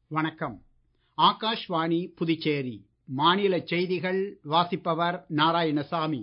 வணக்கம் ஆகாஷ்வாணி புதுச்சேரி மாநில செய்திகள் வாசிப்பவர் நாராயணசாமி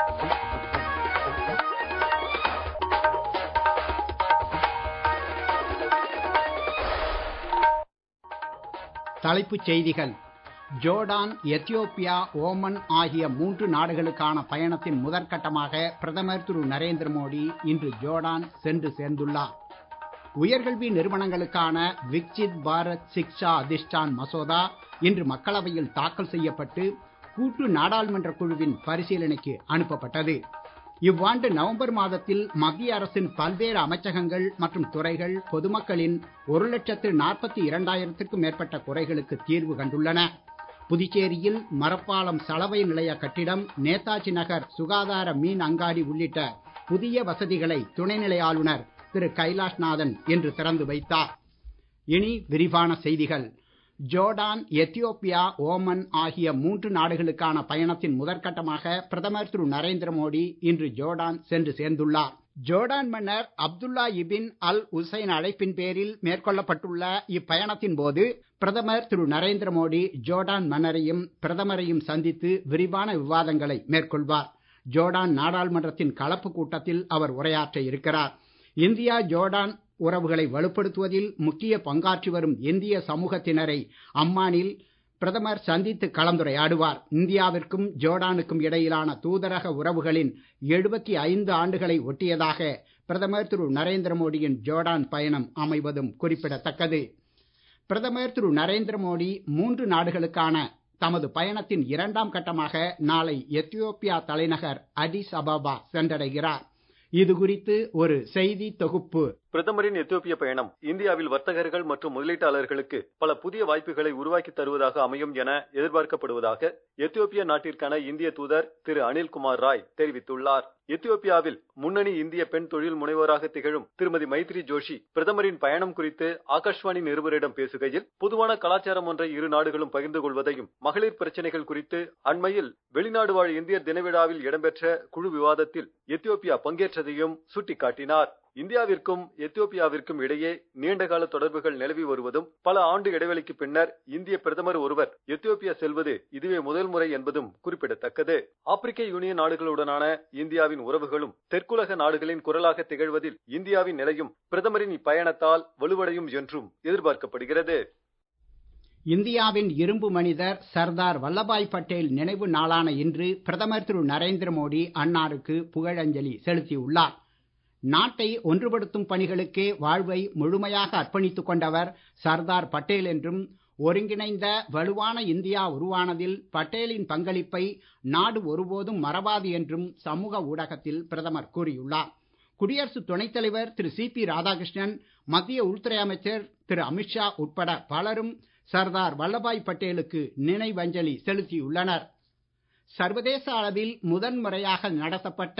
தலைப்புச் செய்திகள் ஜோர்டான் எத்தியோப்பியா ஓமன் ஆகிய மூன்று நாடுகளுக்கான பயணத்தின் முதற்கட்டமாக பிரதமர் திரு நரேந்திர மோடி இன்று ஜோர்டான் சென்று சேர்ந்துள்ளார் உயர்கல்வி நிறுவனங்களுக்கான விக்சித் பாரத் சிக்ஷா அதிஷ்டான் மசோதா இன்று மக்களவையில் தாக்கல் செய்யப்பட்டு கூட்டு நாடாளுமன்ற குழுவின் பரிசீலனைக்கு அனுப்பப்பட்டது இவ்வாண்டு நவம்பர் மாதத்தில் மத்திய அரசின் பல்வேறு அமைச்சகங்கள் மற்றும் துறைகள் பொதுமக்களின் ஒரு லட்சத்து நாற்பத்தி இரண்டாயிரத்திற்கும் மேற்பட்ட குறைகளுக்கு தீர்வு கண்டுள்ளன புதுச்சேரியில் மரப்பாலம் சலவை நிலைய கட்டிடம் நேதாஜி நகர் சுகாதார மீன் அங்காடி உள்ளிட்ட புதிய வசதிகளை துணைநிலை ஆளுநர் திரு கைலாஷ்நாதன் இன்று திறந்து வைத்தார் இனி விரிவான செய்திகள் ஜோர்டான் எத்தியோப்பியா ஓமன் ஆகிய மூன்று நாடுகளுக்கான பயணத்தின் முதற்கட்டமாக பிரதமர் திரு நரேந்திர மோடி இன்று ஜோர்டான் சென்று சேர்ந்துள்ளார் ஜோர்டான் மன்னர் அப்துல்லா இபின் அல் உசைன் அழைப்பின் பேரில் மேற்கொள்ளப்பட்டுள்ள இப்பயணத்தின் போது பிரதமர் திரு நரேந்திர மோடி ஜோர்டான் மன்னரையும் பிரதமரையும் சந்தித்து விரிவான விவாதங்களை மேற்கொள்வார் ஜோர்டான் நாடாளுமன்றத்தின் கலப்பு கூட்டத்தில் அவர் உரையாற்ற இருக்கிறார் இந்தியா ஜோர்டான் உறவுகளை வலுப்படுத்துவதில் முக்கிய பங்காற்றி வரும் இந்திய சமூகத்தினரை அம்மானில் பிரதமர் சந்தித்து கலந்துரையாடுவார் இந்தியாவிற்கும் ஜோர்டானுக்கும் இடையிலான தூதரக உறவுகளின் எழுபத்தி ஐந்து ஆண்டுகளை ஒட்டியதாக பிரதமர் திரு நரேந்திர மோடியின் ஜோர்டான் பயணம் அமைவதும் குறிப்பிடத்தக்கது பிரதமர் திரு நரேந்திர மோடி மூன்று நாடுகளுக்கான தமது பயணத்தின் இரண்டாம் கட்டமாக நாளை எத்தியோப்பியா தலைநகர் அடிஸ் அபாபா சென்றடைகிறார் இது குறித்து ஒரு செய்தி தொகுப்பு பிரதமரின் எத்தியோப்பிய பயணம் இந்தியாவில் வர்த்தகர்கள் மற்றும் முதலீட்டாளர்களுக்கு பல புதிய வாய்ப்புகளை உருவாக்கி தருவதாக அமையும் என எதிர்பார்க்கப்படுவதாக எத்தியோப்பிய நாட்டிற்கான இந்திய தூதர் திரு அனில்குமார் ராய் தெரிவித்துள்ளார் எத்தியோப்பியாவில் முன்னணி இந்திய பெண் தொழில் முனைவோராக திகழும் திருமதி மைத்ரி ஜோஷி பிரதமரின் பயணம் குறித்து ஆகாஷ்வாணி நிருபரிடம் பேசுகையில் பொதுவான கலாச்சாரம் ஒன்றை இரு நாடுகளும் பகிர்ந்து கொள்வதையும் மகளிர் பிரச்சனைகள் குறித்து அண்மையில் வெளிநாடு வாழ் இந்தியர் தினவிழாவில் இடம்பெற்ற குழு விவாதத்தில் எத்தியோப்பியா பங்கேற்றதையும் சுட்டிக்காட்டினார் இந்தியாவிற்கும் எத்தியோப்பியாவிற்கும் இடையே நீண்டகால தொடர்புகள் நிலவி வருவதும் பல ஆண்டு இடைவெளிக்கு பின்னர் இந்திய பிரதமர் ஒருவர் எத்தியோப்பியா செல்வது இதுவே முதல் முறை என்பதும் குறிப்பிடத்தக்கது ஆப்பிரிக்க யூனியன் நாடுகளுடனான இந்தியாவின் உறவுகளும் தெற்குலக நாடுகளின் குரலாக திகழ்வதில் இந்தியாவின் நிலையும் பிரதமரின் இப்பயணத்தால் வலுவடையும் என்றும் எதிர்பார்க்கப்படுகிறது இந்தியாவின் இரும்பு மனிதர் சர்தார் வல்லபாய் பட்டேல் நினைவு நாளான இன்று பிரதமர் திரு நரேந்திர மோடி அன்னாருக்கு புகழஞ்சலி செலுத்தியுள்ளார் நாட்டை ஒன்றுபடுத்தும் பணிகளுக்கே வாழ்வை முழுமையாக அர்ப்பணித்துக் கொண்டவர் சர்தார் பட்டேல் என்றும் ஒருங்கிணைந்த வலுவான இந்தியா உருவானதில் பட்டேலின் பங்களிப்பை நாடு ஒருபோதும் மறவாது என்றும் சமூக ஊடகத்தில் பிரதமர் கூறியுள்ளார் குடியரசு துணைத் தலைவர் திரு சி பி ராதாகிருஷ்ணன் மத்திய உள்துறை அமைச்சர் திரு அமித்ஷா உட்பட பலரும் சர்தார் வல்லபாய் பட்டேலுக்கு நினைவஞ்சலி செலுத்தியுள்ளனர் சர்வதேச அளவில் முதன்முறையாக நடத்தப்பட்ட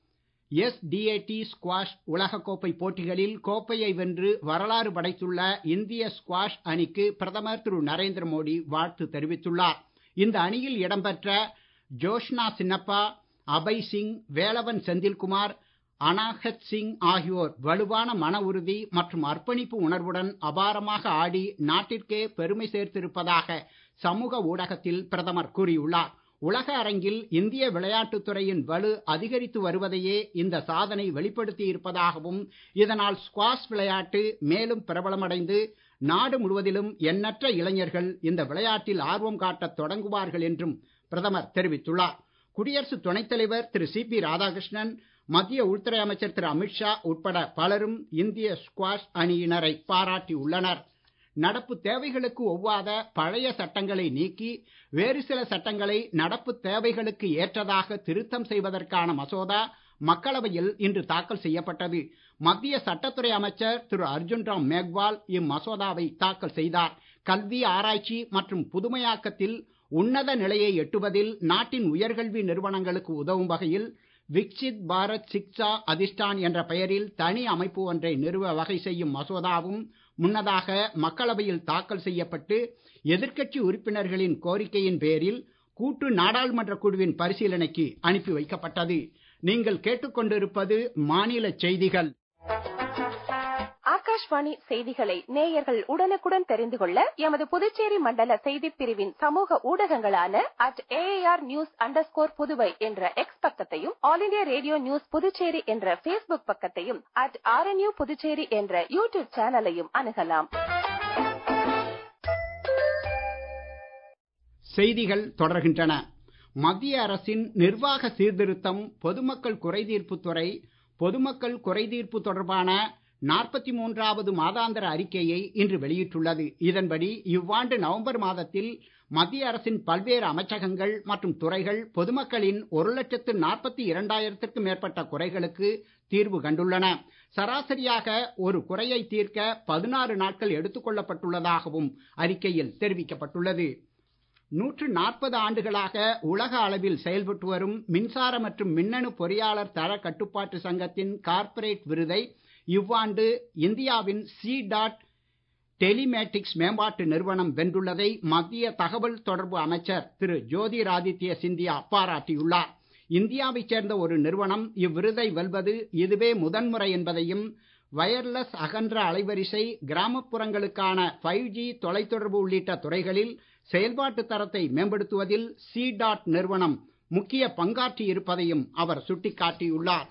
எஸ்டிஏடி ஸ்குவாஷ் உலகக்கோப்பை போட்டிகளில் கோப்பையை வென்று வரலாறு படைத்துள்ள இந்திய ஸ்குவாஷ் அணிக்கு பிரதமர் திரு நரேந்திர மோடி வாழ்த்து தெரிவித்துள்ளார் இந்த அணியில் இடம்பெற்ற ஜோஷ்னா சின்னப்பா அபய் சிங் வேலவன் செந்தில்குமார் அனாஹத் சிங் ஆகியோர் வலுவான மன உறுதி மற்றும் அர்ப்பணிப்பு உணர்வுடன் அபாரமாக ஆடி நாட்டிற்கே பெருமை சேர்த்திருப்பதாக சமூக ஊடகத்தில் பிரதமர் கூறியுள்ளார் உலக அரங்கில் இந்திய விளையாட்டுத் துறையின் வலு அதிகரித்து வருவதையே இந்த சாதனை வெளிப்படுத்தி இருப்பதாகவும் இதனால் ஸ்குவாஷ் விளையாட்டு மேலும் பிரபலமடைந்து நாடு முழுவதிலும் எண்ணற்ற இளைஞர்கள் இந்த விளையாட்டில் ஆர்வம் காட்டத் தொடங்குவார்கள் என்றும் பிரதமர் தெரிவித்துள்ளார் குடியரசு துணைத் தலைவர் திரு சி பி ராதாகிருஷ்ணன் மத்திய உள்துறை அமைச்சர் திரு அமித்ஷா உட்பட பலரும் இந்திய ஸ்குவாஷ் அணியினரை பாராட்டி உள்ளனர் நடப்பு தேவைகளுக்கு ஒவ்வாத பழைய சட்டங்களை நீக்கி வேறு சில சட்டங்களை நடப்பு தேவைகளுக்கு ஏற்றதாக திருத்தம் செய்வதற்கான மசோதா மக்களவையில் இன்று தாக்கல் செய்யப்பட்டது மத்திய சட்டத்துறை அமைச்சர் திரு அர்ஜுன் ராம் மேக்வால் இம்மசோதாவை தாக்கல் செய்தார் கல்வி ஆராய்ச்சி மற்றும் புதுமையாக்கத்தில் உன்னத நிலையை எட்டுவதில் நாட்டின் உயர்கல்வி நிறுவனங்களுக்கு உதவும் வகையில் விக்சித் பாரத் சிக்ஷா அதிஷ்டான் என்ற பெயரில் தனி அமைப்பு ஒன்றை நிறுவ வகை செய்யும் மசோதாவும் முன்னதாக மக்களவையில் தாக்கல் செய்யப்பட்டு எதிர்க்கட்சி உறுப்பினர்களின் கோரிக்கையின் பேரில் கூட்டு நாடாளுமன்ற குழுவின் பரிசீலனைக்கு அனுப்பி வைக்கப்பட்டது நீங்கள் கேட்டுக்கொண்டிருப்பது மாநில செய்திகள் ஆகாஷ்வாணி செய்திகளை நேயர்கள் உடனுக்குடன் தெரிந்து கொள்ள எமது புதுச்சேரி மண்டல செய்திப் பிரிவின் சமூக ஊடகங்களான at AR news underscore Puduvai என்ற எக்ஸ் பக்கத்தையும் all India radio news Puducherry என்ற பேஸ்புக் பக்கத்தையும் அட் ஆர்என்யூ புதுச்சேரி என்ற யூடியூப் சேனலையும் அணுகலாம் செய்திகள் தொடர்கின்றன மத்திய அரசின் நிர்வாக சீர்திருத்தம் பொதுமக்கள் குறைதீர்ப்புத் துறை பொதுமக்கள் குறைதீர்ப்பு தொடர்பான நாற்பத்தி மூன்றாவது மாதாந்திர அறிக்கையை இன்று வெளியிட்டுள்ளது இதன்படி இவ்வாண்டு நவம்பர் மாதத்தில் மத்திய அரசின் பல்வேறு அமைச்சகங்கள் மற்றும் துறைகள் பொதுமக்களின் ஒரு லட்சத்து நாற்பத்தி இரண்டாயிரத்திற்கும் மேற்பட்ட குறைகளுக்கு தீர்வு கண்டுள்ளன சராசரியாக ஒரு குறையை தீர்க்க பதினாறு நாட்கள் எடுத்துக் கொள்ளப்பட்டுள்ளதாகவும் அறிக்கையில் தெரிவிக்கப்பட்டுள்ளது நூற்று நாற்பது ஆண்டுகளாக உலக அளவில் செயல்பட்டு வரும் மின்சார மற்றும் மின்னணு பொறியாளர் தர கட்டுப்பாட்டு சங்கத்தின் கார்ப்பரேட் விருதை இவ்வாண்டு இந்தியாவின் சி டாட் டெலிமேட்டிக்ஸ் மேம்பாட்டு நிறுவனம் வென்றுள்ளதை மத்திய தகவல் தொடர்பு அமைச்சர் திரு ஜோதிராதித்ய சிந்தியா பாராட்டியுள்ளார் இந்தியாவைச் சேர்ந்த ஒரு நிறுவனம் இவ்விருதை வெல்வது இதுவே முதன்முறை என்பதையும் வயர்லெஸ் அகன்ற அலைவரிசை கிராமப்புறங்களுக்கான ஃபைவ் ஜி தொலைத்தொடர்பு உள்ளிட்ட துறைகளில் செயல்பாட்டு தரத்தை மேம்படுத்துவதில் சி டாட் நிறுவனம் முக்கிய பங்காற்றி இருப்பதையும் அவர் சுட்டிக்காட்டியுள்ளார்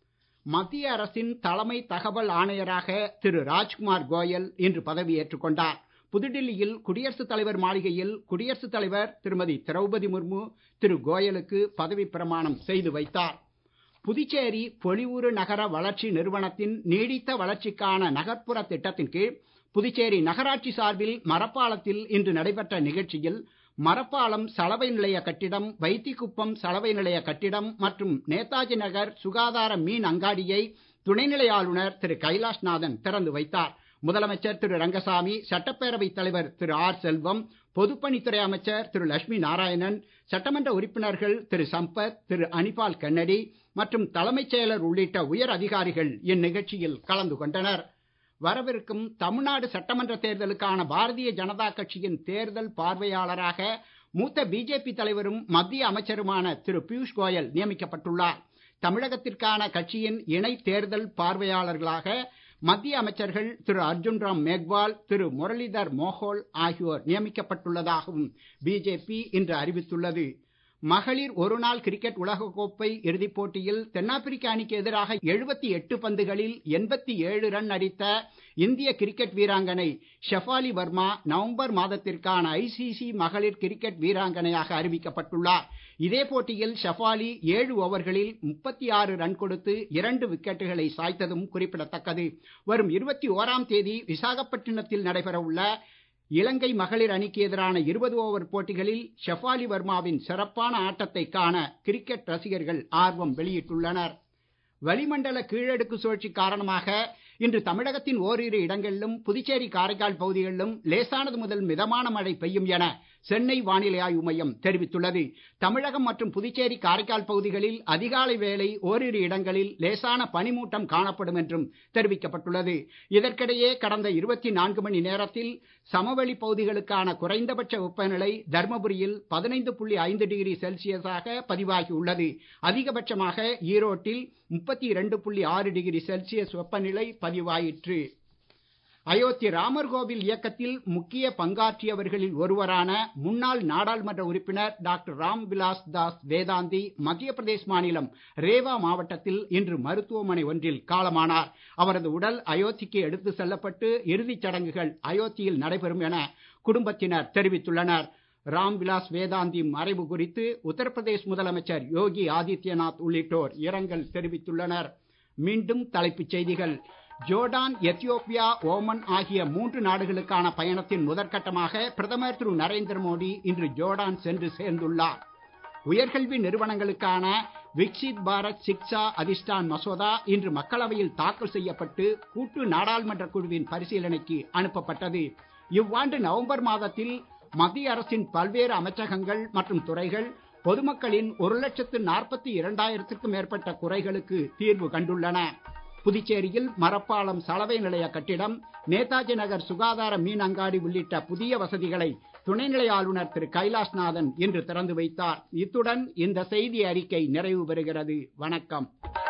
மத்திய அரசின் தலைமை தகவல் ஆணையராக திரு ராஜ்குமார் கோயல் இன்று பதவியேற்றுக் கொண்டார் புதுடில்லியில் குடியரசுத் தலைவர் மாளிகையில் குடியரசுத் தலைவர் திருமதி திரௌபதி முர்மு திரு கோயலுக்கு பதவி பிரமாணம் செய்து வைத்தார் புதுச்சேரி பொலிவுறு நகர வளர்ச்சி நிறுவனத்தின் நீடித்த வளர்ச்சிக்கான நகர்ப்புற திட்டத்தின் கீழ் புதுச்சேரி நகராட்சி சார்பில் மரப்பாலத்தில் இன்று நடைபெற்ற நிகழ்ச்சியில் மரப்பாலம் சலவை நிலைய கட்டிடம் வைத்திக்குப்பம் சலவை நிலைய கட்டிடம் மற்றும் நேதாஜி நகர் சுகாதார மீன் அங்காடியை துணைநிலை ஆளுநர் திரு கைலாஷ்நாதன் திறந்து வைத்தார் முதலமைச்சர் திரு ரங்கசாமி சட்டப்பேரவைத் தலைவர் திரு ஆர் செல்வம் பொதுப்பணித்துறை அமைச்சர் திரு லட்சுமி நாராயணன் சட்டமன்ற உறுப்பினர்கள் திரு சம்பத் திரு அனிபால் கன்னடி மற்றும் தலைமைச் செயலர் உள்ளிட்ட உயர் அதிகாரிகள் இந்நிகழ்ச்சியில் கலந்து கொண்டனர் வரவிருக்கும் தமிழ்நாடு சட்டமன்ற தேர்தலுக்கான பாரதிய ஜனதா கட்சியின் தேர்தல் பார்வையாளராக மூத்த பிஜேபி தலைவரும் மத்திய அமைச்சருமான திரு பியூஷ் கோயல் நியமிக்கப்பட்டுள்ளார் தமிழகத்திற்கான கட்சியின் இணை தேர்தல் பார்வையாளர்களாக மத்திய அமைச்சர்கள் திரு அர்ஜுன் ராம் மேக்வால் திரு முரளிதர் மோகோல் ஆகியோர் நியமிக்கப்பட்டுள்ளதாகவும் பிஜேபி இன்று அறிவித்துள்ளது மகளிர் ஒருநாள் கிரிக்கெட் உலகக்கோப்பை இறுதிப் போட்டியில் தென்னாப்பிரிக்க அணிக்கு எதிராக எழுபத்தி எட்டு பந்துகளில் எண்பத்தி ஏழு ரன் அடித்த இந்திய கிரிக்கெட் வீராங்கனை ஷெஃபாலி வர்மா நவம்பர் மாதத்திற்கான ஐசிசி மகளிர் கிரிக்கெட் வீராங்கனையாக அறிவிக்கப்பட்டுள்ளார் இதே போட்டியில் ஷெஃபாலி ஏழு ஓவர்களில் முப்பத்தி ஆறு ரன் கொடுத்து இரண்டு விக்கெட்டுகளை சாய்த்ததும் குறிப்பிடத்தக்கது வரும் இருபத்தி ஓராம் தேதி விசாகப்பட்டினத்தில் நடைபெற உள்ள இலங்கை மகளிர் அணிக்கு எதிரான இருபது ஓவர் போட்டிகளில் ஷெஃபாலி வர்மாவின் சிறப்பான ஆட்டத்தை காண கிரிக்கெட் ரசிகர்கள் ஆர்வம் வெளியிட்டுள்ளனர் வளிமண்டல கீழடுக்கு சுழற்சி காரணமாக இன்று தமிழகத்தின் ஓரிரு இடங்களிலும் புதுச்சேரி காரைக்கால் பகுதிகளிலும் லேசானது முதல் மிதமான மழை பெய்யும் என சென்னை வானிலை ஆய்வு மையம் தெரிவித்துள்ளது தமிழகம் மற்றும் புதுச்சேரி காரைக்கால் பகுதிகளில் அதிகாலை வேளை ஓரிரு இடங்களில் லேசான பனிமூட்டம் காணப்படும் என்றும் தெரிவிக்கப்பட்டுள்ளது இதற்கிடையே கடந்த இருபத்தி நான்கு மணி நேரத்தில் சமவெளி பகுதிகளுக்கான குறைந்தபட்ச வெப்பநிலை தர்மபுரியில் பதினைந்து புள்ளி ஐந்து டிகிரி செல்சியஸாக பதிவாகியுள்ளது அதிகபட்சமாக ஈரோட்டில் முப்பத்தி இரண்டு புள்ளி ஆறு டிகிரி செல்சியஸ் வெப்பநிலை பதிவாயிற்று அயோத்தி ராமர் கோவில் இயக்கத்தில் முக்கிய பங்காற்றியவர்களில் ஒருவரான முன்னாள் நாடாளுமன்ற உறுப்பினர் டாக்டர் ராம் விலாஸ் தாஸ் வேதாந்தி மத்திய பிரதேஷ் மாநிலம் ரேவா மாவட்டத்தில் இன்று மருத்துவமனை ஒன்றில் காலமானார் அவரது உடல் அயோத்திக்கு எடுத்து செல்லப்பட்டு இறுதிச் சடங்குகள் அயோத்தியில் நடைபெறும் என குடும்பத்தினர் தெரிவித்துள்ளனர் ராம் விலாஸ் வேதாந்தி மறைவு குறித்து உத்தரப்பிரதேஷ் முதலமைச்சர் யோகி ஆதித்யநாத் உள்ளிட்டோர் இரங்கல் தெரிவித்துள்ளனர் மீண்டும் தலைப்புச் செய்திகள் ஜோர்டான் எத்தியோப்பியா ஓமன் ஆகிய மூன்று நாடுகளுக்கான பயணத்தின் முதற்கட்டமாக பிரதமர் திரு நரேந்திர மோடி இன்று ஜோர்டான் சென்று சேர்ந்துள்ளார் உயர்கல்வி நிறுவனங்களுக்கான விக்சித் பாரத் சிக்ஷா அதிஷ்டான் மசோதா இன்று மக்களவையில் தாக்கல் செய்யப்பட்டு கூட்டு நாடாளுமன்ற குழுவின் பரிசீலனைக்கு அனுப்பப்பட்டது இவ்வாண்டு நவம்பர் மாதத்தில் மத்திய அரசின் பல்வேறு அமைச்சகங்கள் மற்றும் துறைகள் பொதுமக்களின் ஒரு லட்சத்து நாற்பத்தி இரண்டாயிரத்திற்கும் மேற்பட்ட குறைகளுக்கு தீர்வு கண்டுள்ளன புதுச்சேரியில் மரப்பாலம் சலவை நிலைய கட்டிடம் நேதாஜி நகர் சுகாதார மீன் அங்காடி உள்ளிட்ட புதிய வசதிகளை துணைநிலை ஆளுநர் திரு கைலாஷ்நாதன் இன்று திறந்து வைத்தார் இத்துடன் இந்த செய்தி அறிக்கை நிறைவு பெறுகிறது வணக்கம்